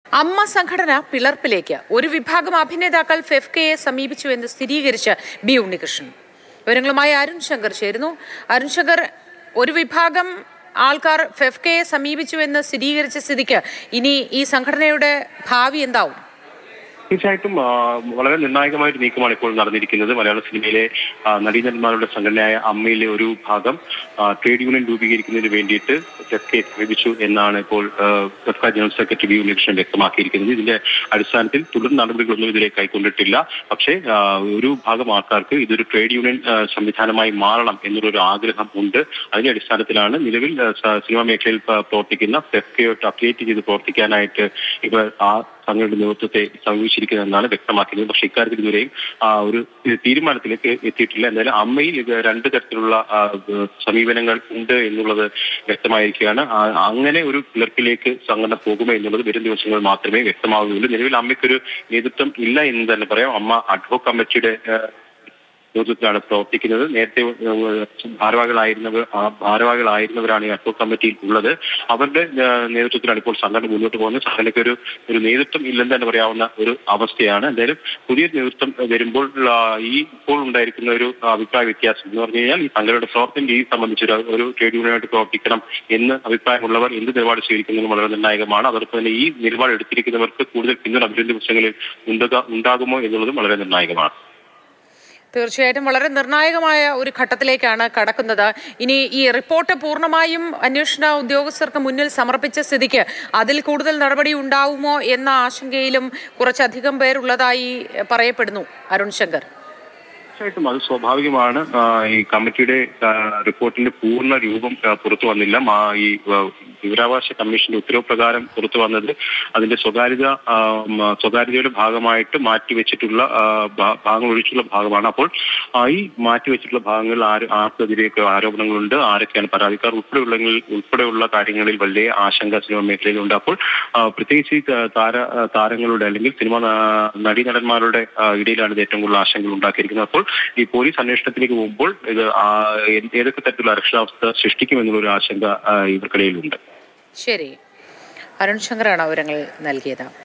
അമ്മ സംഘടന പിളർപ്പിലേക്ക് ഒരു വിഭാഗം അഭിനേതാക്കൾ ഫെഫ്കയെ സമീപിച്ചു എന്ന് സ്ഥിരീകരിച്ച് ബി ഉണ്ണികൃഷ്ണൻ വിവരങ്ങളുമായി അരുൺ ശങ്കർ ചേരുന്നു അരുൺ ശങ്കർ ഒരു വിഭാഗം ആൾക്കാർ ഫെഫ്കയെ സമീപിച്ചു എന്ന് സ്ഥിരീകരിച്ച സ്ഥിതിക്ക് ഇനി ഈ സംഘടനയുടെ ഭാവി എന്താവും തീർച്ചയായിട്ടും ആ, വളരെ നിർണായകമായ ഒരു നീക്കമാണ് ഇപ്പോൾ നടന്നിരിക്കുന്നത് മലയാള സിനിമയിലെ ആ, നടീനന്മാരുടെ സംഘടനയായ അമ്മയിലെ ഒരു ഭാഗം ആ, ട്രേഡ് യൂണിയൻ രൂപീകരിക്കുന്നതിന് വേണ്ടിയിട്ട് ഫെഫ്കയെ സമീപിച്ചു എന്നാണ് ഇപ്പോൾ ആ, FEFKA general secretary V Unnikrishnan വ്യക്തമാക്കിയിരിക്കുന്നത് ഇതിന്റെ അടിസ്ഥാനത്തിൽ തുടർ നടപടികളൊന്നും ഇതിലേക്ക് കൈക്കൊണ്ടിട്ടില്ല പക്ഷേ ആ, ഒരു ഭാഗം ആൾക്കാർക്ക് ഇതൊരു ട്രേഡ് യൂണിയൻ ആ, സംവിധാനമായി മാറണം എന്നുള്ളൊരു ആഗ്രഹം ഉണ്ട് അതിന്റെ അടിസ്ഥാനത്തിലാണ് നിലവിൽ ആ, സ- സിനിമാ മേഖലയിൽ പ- പ്രവർത്തിക്കുന്ന ഫെഫ്കയോട്ട് അപ്ഡേറ്റ് ചെയ്ത് പ്രവർത്തിക്കാനായിട്ട് ഇവർ ആ തങ്ങളുടെ നേതൃത്വത്തെ സമീപിച്ചിരിക്കുന്നതെന്നാണ് വ്യക്തമാക്കുന്നത് പക്ഷേ ഇക്കാര്യത്തിൽ ഇതുവരെയും ആ, ഒരു തീരുമാനത്തിലേക്ക് എത്തിയിട്ടില്ല എന്തായാലും അമ്മയിൽ ഇത് രണ്ട് തരത്തിലുള്ള ആ, ഏഹ്, സമീപനങ്ങൾ ഉണ്ട് എന്നുള്ളത് വ്യക്തമായിരിക്കുകയാണ് ആ, അങ്ങനെ ഒരു പിളർപ്പിലേക്ക് സംഘടന പോകുമോ എന്നുള്ളത് വരും ദിവസങ്ങൾ മാത്രമേ വ്യക്തമാവുകയുള്ളൂ നിലവിൽ അമ്മയ്ക്കൊരു നേതൃത്വം ഇല്ല എന്ന് തന്നെ പറയാം അമ്മ അഡ്വോ കമ്മിറ്റിയുടെ ഏഹ്, നേതൃത്വത്തിലാണ് പ്രവർത്തിക്കുന്നത് നേരത്തെ ഏഹ്, ഭാരവാഹികളായിരുന്നവർ ആ ഭാരവാഹികളായിരുന്നവരാണ് ഈ അഡ്വോ കമ്മിറ്റിയിൽ ഉള്ളത് അവരുടെ ഏഹ്, നേതൃത്വത്തിലാണ് ഇപ്പോൾ സംഘടന മുന്നോട്ട് പോകുന്നത് സംഘടനയ്ക്ക് ഒരു ഒരു നേതൃത്വം ഇല്ലെന്ന് തന്നെ പറയാവുന്ന ഒരു അവസ്ഥയാണ് എന്തായാലും പുതിയ നേതൃത്വം വരുമ്പോൾ ആ, ഈ ഇപ്പോൾ ഉണ്ടായിരിക്കുന്ന ഒരു അഭിപ്രായ വ്യത്യാസം എന്ന് പറഞ്ഞു കഴിഞ്ഞാൽ ഈ സംഘടനയുടെ പ്രവർത്തന രീതി സംബന്ധിച്ച് ഒരു- ഒരു ട്രേഡ് യൂണിയനായിട്ട് പ്രവർത്തിക്കണം എന്ന് അഭിപ്രായമുള്ളവർ എന്ത് നിലപാട് സ്വീകരിക്കുന്നതും വളരെ നിർണായകമാണ് അതോടൊപ്പം തന്നെ ഈ നിലപാട് എടുത്തിരിക്കുന്നവർക്ക് കൂടുതൽ പിന്തുണ വരും ദിവസങ്ങളിൽ ഉണ്ടാക- ഉണ്ടാകുമോ എന്നുള്ളതും വളരെ നിർണായകമാണ് തീർച്ചയായിട്ടും വളരെ നിർണായകമായ ഒരു ഘട്ടത്തിലേക്കാണ് കടക്കുന്നത് ഇനി ഈ റിപ്പോർട്ട് പൂർണ്ണമായും അന്വേഷണ ഉദ്യോഗസ്ഥർക്ക് മുന്നിൽ സമർപ്പിച്ച സ്ഥിതിക്ക് അതിൽ കൂടുതൽ നടപടി ഉണ്ടാവുമോ എന്ന ആശങ്കയിലും കുറച്ചധികം പേരുള്ളതായി പറയപ്പെടുന്നു അരുൺ ശങ്കർ തീർച്ചയായിട്ടും അത് സ്വാഭാവികമാണ് ആ, ഈ കമ്മിറ്റിയുടെ ആ, റിപ്പോർട്ടിന്റെ പൂർണ്ണ രൂപം ആ, പുറത്തു വന്നില്ല മാ- ഈ ആ, വിവരാവകാശ കമ്മീഷന്റെ ഉത്തരവ് പ്രകാരം പുറത്തു വന്നത് അതിന്റെ സ്വകാര്യത ആ, മ, സ്വകാര്യതയുടെ ഭാഗമായിട്ട് മാറ്റിവെച്ചിട്ടുള്ള ആ, ഭാ- ഭാഗങ്ങൾ ഒഴിച്ചുള്ള ഭാഗമാണ് അപ്പോൾ ആ, ഈ മാറ്റിവെച്ചിട്ടുള്ള ഭാഗങ്ങളിൽ ആര് ആർക്കെതിരെയൊക്കെ ആരോപണങ്ങളുണ്ട് ആരൊക്കെയാണ് പരാതിക്കാർ ഉൾപ്പെടെയുള്ള ഉൾപ്പെടെയുള്ള കാര്യങ്ങളിൽ വലിയ ആശങ്ക സിനിമ മേഖലയിലുണ്ട് അപ്പോൾ ആ, പ്രത്യേകിച്ച് ഈ ത- താര താരങ്ങളുടെ അല്ലെങ്കിൽ സിനിമ നടീനടന്മാരുടെ ആ, ഇടയിലാണ് ഇത് ഏറ്റവും കൂടുതൽ ആശങ്കകൾ ഉണ്ടാക്കിയിരിക്കുന്നത് അപ്പോൾ ഈ പോലീസ് അന്വേഷണത്തിലേക്ക് പോകുമ്പോൾ ഇത് ആ, ഏ- ഏതൊക്കെ തരത്തിലുള്ള അരക്ഷരാവസ്ഥ സൃഷ്ടിക്കുമെന്നുള്ള ഒരു ആശങ്ക ആ, ഇവർക്കിടയിലുണ്ട് ശരി അരുൺ ശങ്കറാണ് വിവരങ്ങൾ നൽകിയത്